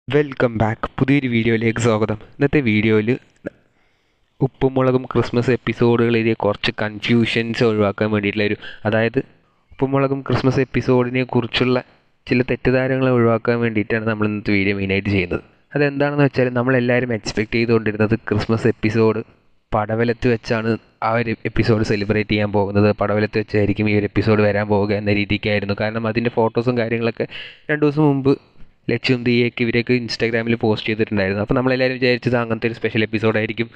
welcome back പുതിയൊരു വീഡിയോയിലേക്ക് സ്വാഗതം ഇന്നത്തെ വീഡിയോയിൽ ഉപ്പും മുളകും ക്രിസ്മസ് എപ്പിസോഡുകളിലെ കുറച്ച് കൺഫ്യൂഷൻസ് ഒഴിവാക്കാൻ വേണ്ടിയിട്ടുള്ള ഒരു അതായത് ഉപ്പും മുളകും ക്രിസ്മസ് എപ്പിസോഡിനെ കുറിച്ചുള്ള ചില തെറ്റിദ്ധാരണകൾ ഒഴിവാക്കാൻ വേണ്ടിയിട്ടാണ് നമ്മൾ ഇന്നത്തെ വീഡിയോ മെയിനായിട്ട് ചെയ്യുന്നത് അതെന്താണെന്ന് വെച്ചാൽ നമ്മളെല്ലാവരും എക്സ്പെക്ട് ചെയ്തുകൊണ്ടിരുന്നത് ക്രിസ്മസ് എപ്പിസോഡ് പടവലത്ത് വെച്ചാണ് ആ ഒരു എപ്പിസോഡ് സെലിബ്രേറ്റ് ചെയ്യാൻ പോകുന്നത് പടവലത്ത് വെച്ചായിരിക്കും ഈ ഒരു എപ്പിസോഡ് വരാൻ പോവുക എന്ന രീതിക്കായിരുന്നു കാരണം അതിൻ്റെ ഫോട്ടോസും കാര്യങ്ങളൊക്കെ രണ്ട് ദിവസം മുമ്പ് ലക്ഷ്യം ദിയൊക്കെ ഇവരൊക്കെ ഇൻസ്റ്റാഗ്രാമിൽ പോസ്റ്റ് ചെയ്തിട്ടുണ്ടായിരുന്നു അപ്പോൾ നമ്മളെല്ലാവരും വിചാരിച്ചത് അങ്ങനത്തെ ഒരു സ്പെഷ്യൽ എപ്പിസോഡായിരിക്കും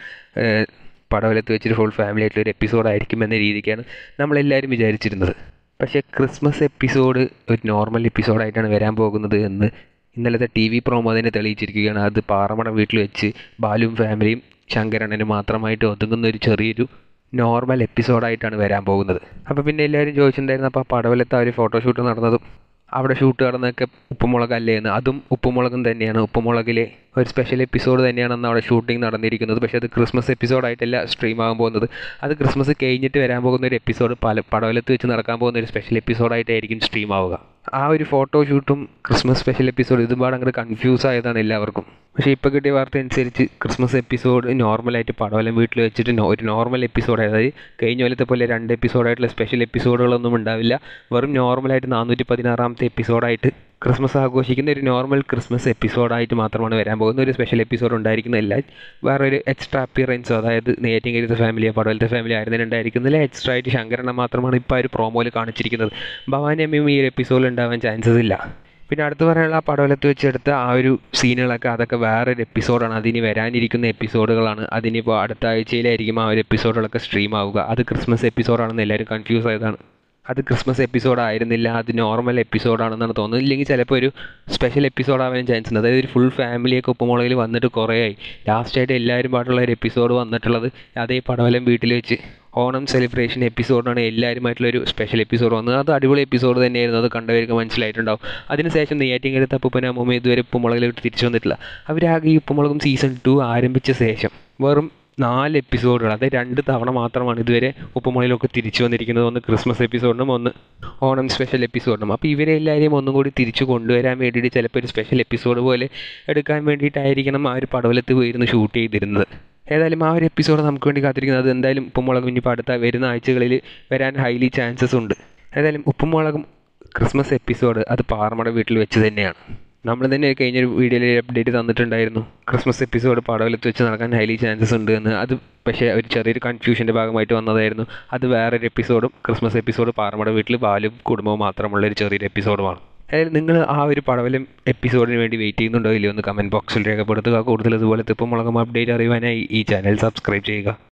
പടവലത്ത് വെച്ചൊരു ഫുൾ ഫാമിലി ആയിട്ടുള്ള ഒരു എപ്പിസോഡായിരിക്കും എന്ന രീതിക്കാണ് നമ്മളെല്ലാവരും വിചാരിച്ചിരുന്നത് പക്ഷേ ക്രിസ്മസ് എപ്പിസോഡ് ഒരു നോർമൽ എപ്പിസോഡായിട്ടാണ് വരാൻ പോകുന്നത് എന്ന് ഇന്നലത്തെ ടി വി പ്രോമോ തന്നെ തെളിയിച്ചിരിക്കുകയാണ് അത് പാറമട വീട്ടിൽ വെച്ച് ബാലുവും ഫാമിലിയും ശങ്കരണ്ണനും മാത്രമായിട്ട് ഒതുങ്ങുന്ന ഒരു ചെറിയൊരു നോർമൽ എപ്പിസോഡായിട്ടാണ് വരാൻ പോകുന്നത് അപ്പോൾ പിന്നെ എല്ലാവരും ചോദിച്ചിട്ടുണ്ടായിരുന്നു അപ്പോൾ പടവലത്തെ ആ ഒരു ഫോട്ടോഷൂട്ട് നടന്നതും അവിടെ ഷൂട്ട് നടന്നൊക്കെ ഉപ്പുമുളകല്ലേ എന്ന് അതും ഉപ്പുമുളകും തന്നെയാണ് ഉപ്പുമുളകിലെ ഒരു സ്പെഷ്യൽ എപ്പിസോഡ് തന്നെയാണെന്ന് അവിടെ ഷൂട്ടിംഗ് നടന്നിരിക്കുന്നത് പക്ഷേ അത് ക്രിസ്മസ് എപ്പിസോഡായിട്ടല്ല സ്ട്രീം ആകാൻ പോകുന്നത് അത് ക്രിസ്മസ് കഴിഞ്ഞിട്ട് വരാൻ പോകുന്ന ഒരു എപ്പിസോഡ് പല പടവലത്ത് വെച്ച് നടക്കാൻ പോകുന്ന ഒരു സ്പെഷ്യൽ എപ്പിസോഡായിട്ടായിരിക്കും സ്ട്രീം ആവുക ആ ഒരു ഫോട്ടോ ഷൂട്ടും ക്രിസ്മസ് സ്പെഷ്യൽ എപ്പിസോഡ് ഇതുപാട് അങ്ങോട്ട് കൺഫ്യൂസ് ആയതാണ് എല്ലാവർക്കും പക്ഷേ ഇപ്പോൾ കിട്ടിയ വാർത്ത അനുസരിച്ച് ക്രിസ്മസ് എപ്പിസോഡ് നോർമലായിട്ട് പടവലം വീട്ടിൽ വെച്ചിട്ട് ഒരു നോർമൽ എപ്പിസോഡ് അതായത് കഴിഞ്ഞ കൊല്ലത്തെ പോലെ രണ്ട് എപ്പിസോഡായിട്ടുള്ള സ്പെഷ്യൽ എപ്പിസോഡുകളൊന്നും ഉണ്ടാവില്ല വെറും നോർമലായിട്ട് നാനൂറ്റി പതിനാറാമത്തെ എപ്പിസോഡായിട്ട് ക്രിസ്മസ് ആഘോഷിക്കുന്ന ഒരു നോർമൽ ക്രിസ്മസ് എപ്പിസോഡായിട്ട് മാത്രമാണ് വരാൻ പോകുന്ന ഒരു സ്പെഷ്യൽ എപ്പിസോഡ് ഉണ്ടായിരിക്കുന്നില്ല വേറെ ഒരു എക്സ്ട്രാ അപ്പിയറൻസോ അതായത് നെയ്യാറ്റിൻകരത്തെ ഫാമിലിയോ പടവലത്തെ ഫാമിലി ആയിരുന്നതിന് ഉണ്ടായിരിക്കുന്നില്ല എക്സ്ട്രാ ആയിട്ട് ശങ്കരണ്ണ മാത്രമാണ് ഇപ്പോൾ ആ ഒരു പ്രോമോയിൽ കാണിച്ചിരിക്കുന്നത് ഭവാനി അമ്മയും ഈ ഒരു എപ്പിസോഡിൽ ഉണ്ടാവാൻ ചാൻസസ് ഇല്ല പിന്നെ അടുത്ത് പറയാനുള്ള ആ പടവലത്ത് വെച്ചെടുത്ത ആ ഒരു സീനുകളൊക്കെ അതൊക്കെ വേറൊരു എപ്പിസോഡാണ് അതിന് വരാനിരിക്കുന്ന എപ്പിസോഡുകളാണ് അതിനിപ്പോൾ അടുത്ത ആഴ്ചയിലായിരിക്കും ആ ഒരു എപ്പിസോഡുകളൊക്കെ സ്ട്രീം ആവുക അത് ക്രിസ്മസ് എപ്പിസോഡാണെന്ന് എല്ലാവരും കൺഫ്യൂസ് ആയതാണ് അത് ക്രിസ്മസ് എപ്പിസോഡ് ആയിരുന്നില്ല അത് നോർമൽ എപ്പിസോഡാണെന്നാണ് തോന്നുന്നത് ഇല്ലെങ്കിൽ ചിലപ്പോൾ ഒരു സ്പെഷ്യൽ എപ്പിസോഡ് ആവാൻ ചാൻസ് ഉണ്ട് അതായത് ഒരു ഫുൾ ഫാമിലിയൊക്കെ ഉപ്പുമുളകിൽ വന്നിട്ട് കുറേ ആയി ലാസ്റ്റായിട്ട് എല്ലാവരും പാടുള്ള ഒരു എപ്പിസോഡ് വന്നിട്ടുള്ളത് അതേ പടവലം വീട്ടിൽ വെച്ച് ഓണം സെലിബ്രേഷൻ എപ്പിസോഡാണ് എല്ലാവരുമായിട്ടുള്ള ഒരു സ്പെഷ്യൽ എപ്പിസോഡ് വന്നത് അത് അടിപൊളി എപ്പിസോഡ് തന്നെയായിരുന്നു അത് കണ്ടവർക്ക് മനസ്സിലായിട്ടുണ്ടാവും അതിനുശേഷം നെയ്യാറ്റിൻകരത്ത് അപ്പൂപ്പന അമ്മൂമ്മ ഇതുവരെ ഉപ്പുമുളകിലോട്ട് തിരിച്ചു വന്നിട്ടില്ല അവരാകെ ഈ ഉപ്പുമുളകും സീസൺ ടു ആരംഭിച്ച ശേഷം വെറും നാല് എപ്പിസോഡുകൾ അതായത് രണ്ട് തവണ മാത്രമാണ് ഇതുവരെ ഉപ്പുമുളയിലൊക്കെ തിരിച്ചു വന്നിരിക്കുന്നത് ഒന്ന് ക്രിസ്മസ് എപ്പിസോഡിനും ഒന്ന് ഓണം സ്പെഷ്യൽ എപ്പിസോഡിനും അപ്പോൾ ഇവരെ എല്ലാവരെയും ഒന്നും കൂടി തിരിച്ചു കൊണ്ടുവരാൻ വേണ്ടിയിട്ട് ചിലപ്പോൾ ഒരു സ്പെഷ്യൽ എപ്പിസോഡ് പോലെ എടുക്കാൻ വേണ്ടിയിട്ടായിരിക്കണം ആ ഒരു പടവലത്ത് പോയിരുന്ന് ഷൂട്ട് ചെയ്തിരുന്നത് ഏതായാലും ആ ഒരു എപ്പിസോഡ് നമുക്ക് വേണ്ടി കാത്തിരിക്കുന്നത് അത് എന്തായാലും ഉപ്പുമുളകും ഇനിയിപ്പോൾ അടുത്ത വരുന്ന ആഴ്ചകളിൽ വരാൻ ഹൈലി ചാൻസസ് ഉണ്ട് ഏതായാലും ഉപ്പുമുളകും ക്രിസ്മസ് എപ്പിസോഡ് അത് പാറമട വീട്ടിൽ വെച്ച് തന്നെയാണ് നമ്മൾ തന്നെ കഴിഞ്ഞൊരു വീഡിയോയിൽ അപ്ഡേറ്റ് തന്നിട്ടുണ്ടായിരുന്നു ക്രിസ്മസ് എപ്പിസോഡ് പടവലത്ത് വെച്ച് നടക്കാൻ ഹൈലി ചാൻസസ് ഉണ്ട് എന്ന് അത് പക്ഷേ ഒരു ചെറിയൊരു കൺഫ്യൂഷൻ്റെ ഭാഗമായിട്ട് വന്നതായിരുന്നു അത് വേറൊരു എപ്പിസോഡും ക്രിസ്മസ് എപ്പിസോഡ് പാറമട വീട്ടിൽ ബാലും കുടുംബവും മാത്രമുള്ള ഒരു ചെറിയൊരു എപ്പിസോഡുമാണ് അതായത് നിങ്ങൾ ആ ഒരു പടവലം എപ്പിസോഡിന് വേണ്ടി വെയിറ്റ് ചെയ്യുന്നുണ്ടോ ഇല്ലയോ എന്ന് കമൻറ്റ് ബോക്സിൽ രേഖപ്പെടുത്തുക കൂടുതൽ ഇതുപോലത്തെ ഇപ്പം മുളകം അപ്ഡേറ്റ് അറിയുവാനായി ഈ ചാനൽ സബ്സ്ക്രൈബ് ചെയ്യുക